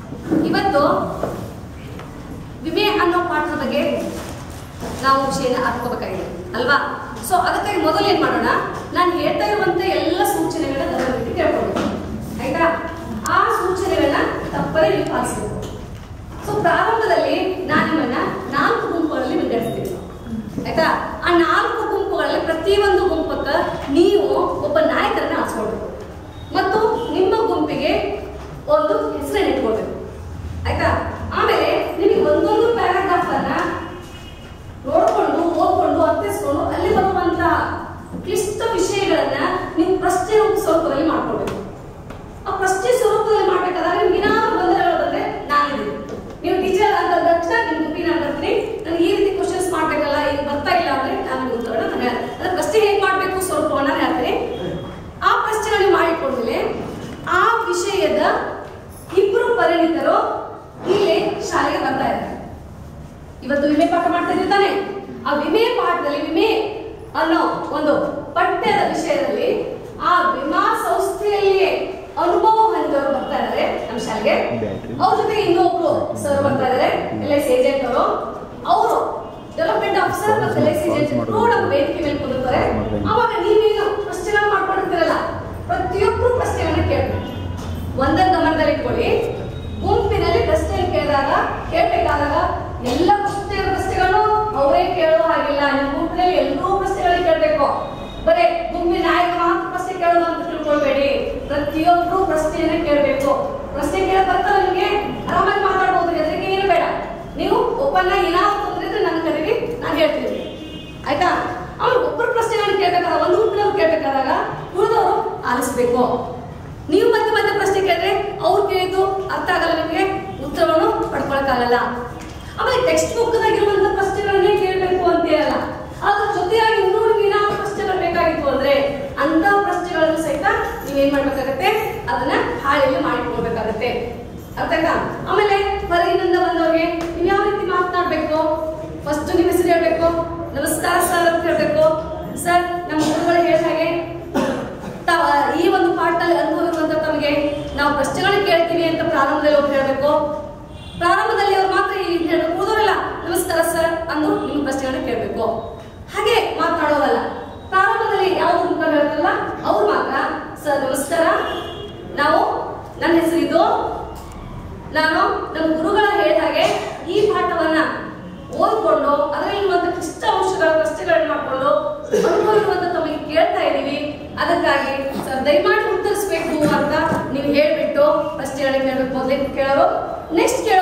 ಇವತ್ತು ವಿಮೆ ಅನ್ನೋ ಪಾಠದ ಬಗ್ಗೆ ನಾವು ವಿಷಯನ ಅರ್ಕೋಬೇಕಾಗಿದೆ ಅಲ್ವಾ ಸೊ ಅದಕ್ಕಾಗಿ ಮೊದಲು ಏನ್ ಮಾಡೋಣ ನಾನು ಹೇಳ್ತಾ ಇರುವಂತ ಎಲ್ಲ ಸೂಚನೆಗಳನ್ನ ಗಮನವಿಟ್ಟು ಕೇಳ್ಕೊಳ್ಬೇಕು ಆಯ್ತಾ ಆ ಸೂಚನೆಗಳನ್ನ ತಪ್ಪದೇ ನೀವು ಪಾಲಿಸಬೇಕು ಸೊ ಪ್ರಾರಂಭದಲ್ಲಿ ನಾನು ನಿಮ್ಮನ್ನ ನಾಲ್ಕು ಗುಂಪುಗಳಲ್ಲಿ ವಿಂಗಡಿಸ್ತೀನಿ ಆಯ್ತಾ ಆ ನಾಲ್ಕು ಗುಂಪುಗಳಲ್ಲಿ ಪ್ರತಿಯೊಂದು ಗುಂಪಕ್ಕ ನೀವು ಒಬ್ಬ ನಾಯಕರನ್ನ ಆರಿಸ್ಕೊಳ್ಬೇಕು ಮತ್ತು ನಿಮ್ಮ ಗುಂಪಿಗೆ ಒಂದು ಹೆಸರನ್ನ ಇಟ್ಕೊಳ್ಬೇಕು ಆಯ್ತಾ ಆಮೇಲೆ ನಿಮಗೆ ಒಂದೊಂದು ಪ್ಯಾರಾಗ್ರಾಫ್ ಅನ್ನ ನೋಡ್ಕೊಂಡು ಓದ್ಕೊಂಡು ಅರ್ಥೈಸ್ಕೊಂಡು ಅಲ್ಲಿ ಬರುವಂತ ಕ್ಲಿಷ್ಟ ವಿಷಯಗಳನ್ನ ನೀವು ಪ್ರಶ್ನೆ ರೂಪ ಸ್ವರೂಪದಲ್ಲಿ ಮಾಡ್ಕೊಳ್ಬೇಕು ಆ ಪ್ರಶ್ನೆ ಸ್ವರೂಪದಲ್ಲಿ ಮಾಡ್ಬೇಕಾದ್ರೆ ನಿಮ್ಗೆ ಏನಾದ್ರು ಗೊಂದಲಗಳು ಬಂದ್ರೆ ನಾನಿದ್ದೀನಿ ನೀವು ಟೀಚರ್ ಅಂತ ತಕ್ಷಣ ನಿಮ್ ಗುಂಪಿನ ಬರ್ತೀನಿ ನನಗೆ ಈ ರೀತಿ ಕ್ವಶನ್ಸ್ ಮಾಡ್ಬೇಕಲ್ಲ ಈಗ ಬರ್ತಾ ಇಲ್ಲ ಅಂದ್ರೆ ನಾನು ನಿಮ್ಗೆ ಉತ್ತರನ ನಾನು ಹೇಳ್ತೀನಿ ಅದ್ರ ಪ್ರಶ್ನೆ ಹೇಗೆ ಮಾಡ್ಬೇಕು ಸ್ವರೂಪವನ್ನ ನಾನು ಹೇಳ್ತೀನಿ ಆ ಪ್ರಶ್ನೆಗಳನ್ನ ಮಾಡಿಕೊಂಡ್ಮೇಲೆ ಆ ವಿಷಯದ ಇಬ್ರು ಪರಿಣಿತರು ಇಲ್ಲಿ ಶಾಲೆಗೆ ಬರ್ತಾ ಇದ್ದಾರೆ ಇವತ್ತು ವಿಮೆ ಪಾಠ ಮಾಡ್ತಾ ಇದ್ದೀವಿ ತಾನೆ ಆ ವಿಮೆ ಪಾಠದಲ್ಲಿ ವಿಮೆ ಅನ್ನೋ ಒಂದು ಪಠ್ಯದ ವಿಷಯದಲ್ಲಿ ಆ ವಿಮಾ ಸಂಸ್ಥೆಯಲ್ಲಿಯೇ ಅನುಭವ ಹೊಂದಿದವರು ಬರ್ತಾ ಇದ್ದಾರೆ ನಮ್ಮ ಶಾಲೆಗೆ ಅವ್ರ ಜೊತೆಗೆ ಇನ್ನೊಬ್ರು ಸರ್ ಬರ್ತಾ ಇದ್ದಾರೆ ಎಲ್ ಐ ಸಿ ಏಜೆಂಟ್ ಅವರು ಅವರು ಡೆವಲಪ್ಮೆಂಟ್ ಆಫೀಸರ್ ಮತ್ತು ಎಲ್ ಐ ಸಿ ಏಜೆಂಟ್ ಕೂಡ ವೇದಿಕೆ ಮೇಲೆ ಕೂತಿರ್ತಾರೆ ಅವಾಗ ನೀವೇನು ಪ್ರಶ್ನೆಗಳನ್ನ ಮಾಡ್ಕೊಂಡಿರ್ತೀರಲ್ಲ ಪ್ರತಿಯೊಬ್ಬರು ಪ್ರಶ್ನೆಗಳನ್ನ ಕೇಳಬೇಕು ಒಂದನ್ನು ಗಮನದಲ್ಲಿ ಇಟ್ಕೊಳ್ಳಿ ಗುಂಪಿನಲ್ಲಿ ಪ್ರಶ್ನೆ ಕೇಳಿದಾಗ ಕೇಳಬೇಕಾದಾಗ ಎಲ್ಲ ಪ್ರಶ್ನೆ ಪ್ರಶ್ನೆಗಳು ಅವರೇ ಕೇಳೋ ಹಾಗಿಲ್ಲ ನಿಮ್ಮ ಗುಂಪಿನಲ್ಲಿ ಎಲ್ಲರೂ ಪ್ರಶ್ನೆಗಳನ್ನ ಕೇಳಬೇಕು ಬರೇ ಗುಂಪಿನ ನಾಯಕ ಮಾತ್ರ ಪ್ರಶ್ನೆ ಕೇಳೋದು ಅಂತ ತಿಳ್ಕೊಳ್ಬೇಡಿ ಪ್ರತಿಯೊಬ್ರು ಪ್ರಶ್ನೆಯನ್ನ ಕೇಳಬೇಕು ಪ್ರಶ್ನೆ ಕೇಳ ಬರ್ತಾರ ನಿಮಗೆ ಆರಾಮಾಗಿ ಮಾತಾಡ್ಬೋದು ಎದುರಿಗೆ ಏನು ಬೇಡ ನೀವು ಒಪ್ಪನ್ನ ಏನಾದ್ರು ತೊಂದ್ರೆ ಇದ್ರೆ ನನ್ನ ಕರೀರಿ ನಾನು ಹೇಳ್ತೀನಿ ಆಯ್ತಾ ಆಮೇಲೆ ಒಬ್ಬರು ಪ್ರಶ್ನೆಗಳನ್ನ ಕೇಳಬೇಕಾದಾಗ ಒಂದು ಗುಂಪಿನವ್ರು ಕೇಳಬೇಕಾದಾಗ ಉಳಿದವರು ಆಲಿಸ್ಬೇಕು ನೀವು ಮತ್ತೆ ಮತ್ತೆ ಪ್ರಶ್ನೆ ಕೇಳಿದ್ರೆ ಅವ್ರು ಕೇಳಿದ್ದು ಅರ್ಥ ಆಗಲ್ಲ ನಿಮಗೆ ಉತ್ತರವನ್ನು ಪಡ್ಕೊಳಕ್ಕಾಗಲ್ಲ ಆಮೇಲೆ ಟೆಕ್ಸ್ಟ್ ಬುಕ್ ದಾಗಿರುವಂತ ಪ್ರಶ್ನೆಗಳನ್ನೇ ಕೇಳಬೇಕು ಅಂತ ಹೇಳಲ್ಲ ಅದ್ರ ಜೊತೆಯಾಗಿ ಇನ್ನೂ ನಿಮ್ಗೆ ಏನಾದ್ರು ಪ್ರಶ್ನೆಗಳು ಬೇಕಾಗಿತ್ತು ಅಂದ್ರೆ ಅಂತ ಪ್ರಶ್ನೆಗಳನ್ನು ಸಹಿತ ನೀವೇನ್ ಮಾಡ್ಬೇಕಾಗತ್ತೆ ಅದನ್ನ ಹಾಳೆಯಲ್ಲಿ ಮಾಡಿಕೊಳ್ಬೇಕಾಗತ್ತೆ ಅರ್ಥ ಆಯ್ತಾ ಆಮೇಲೆ ಹೊರಗಿನಿಂದ ಬಂದವ್ರಿಗೆ ನೀವು ಯಾವ ರೀತಿ ಮಾತನಾಡ್ಬೇಕು ಫಸ್ಟ್ ನಿಮ್ಮ ಹೆಸರು ಹೇಳ್ಬೇಕು ನಮಸ್ಕಾರ ಸರ್ ಅಂತ ಹೇಳ್ಬೇಕು ಸರ್ ನಮ್ಮ ಗುರುಗಳು ಹೇಳಿದ ಹಾಗೆ ತಾವ ಈ ಒಂದು ಪಾಠದಲ್ಲಿ ಅನುಭವ ಇರುವಂತ ತಮಗೆ ನಾವು ಪ್ರಶ್ನೆಗಳನ್ನ ಕೇಳ್ತೀವಿ ಅಂತ ಪ್ರಾರಂಭದಲ್ಲಿ ಒಬ್ರು ಹೇಳ್ಬೇಕು ಪ್ರಾರಂಭದಲ್ಲಿ ಅವ್ರು ಮಾತ್ರ ಈ ಹೇಳ್ಬೇಕು ಉಳಿದವರೆಲ್ಲ ನಮಸ್ಕಾರ ಸರ್ ಅಂದು ನಿಮ್ಮ ಪ್ರಶ್ನೆಗಳನ್ನ ಕೇಳಬೇಕು ಹಾಗೆ ಮಾತನಾಡೋದಲ್ಲ ಪ್ರಾರಂಭದಲ್ಲಿ ಯಾವ ಗುಂಪ ಹೇಳ್ತಾರಲ್ಲ ಅವ್ರು ಮಾತ್ರ ಸರ್ ನಮಸ್ಕಾರ ನಾವು ನನ್ನ ಹೆಸರು ಇದು ನಾನು ನಮ್ಮ ಗುರುಗಳ ಹೇಳಿದ ಹಾಗೆ ಈ ಪಾಠವನ್ನ ಓದ್ಕೊಂಡು ಅದರಲ್ಲಿರುವಂತ ಕ್ಲಿಷ್ಟ ಅಂಶಗಳ ಪ್ರಶ್ನೆಗಳನ್ನ ಮಾಡ್ಕೊಂಡು ಅನುಭವ ಇರುವಂತ ತಮಗೆ ಕೇಳ್ತಾ ಇದೀವಿ ಅದಕ್ಕಾಗಿ ಸರ್ ದಯಮಾಡಿ ಉತ್ತರಿಸಬೇಕು ಅಂತ ನೀವು ಹೇಳ್ಬಿಟ್ಟು ಪ್ರಶ್ನೆಗಳನ್ನ ಕೇಳಬೇಕು ಮೊದಲೇ ಕೇಳೋರು ನೆಕ್ಸ್ಟ್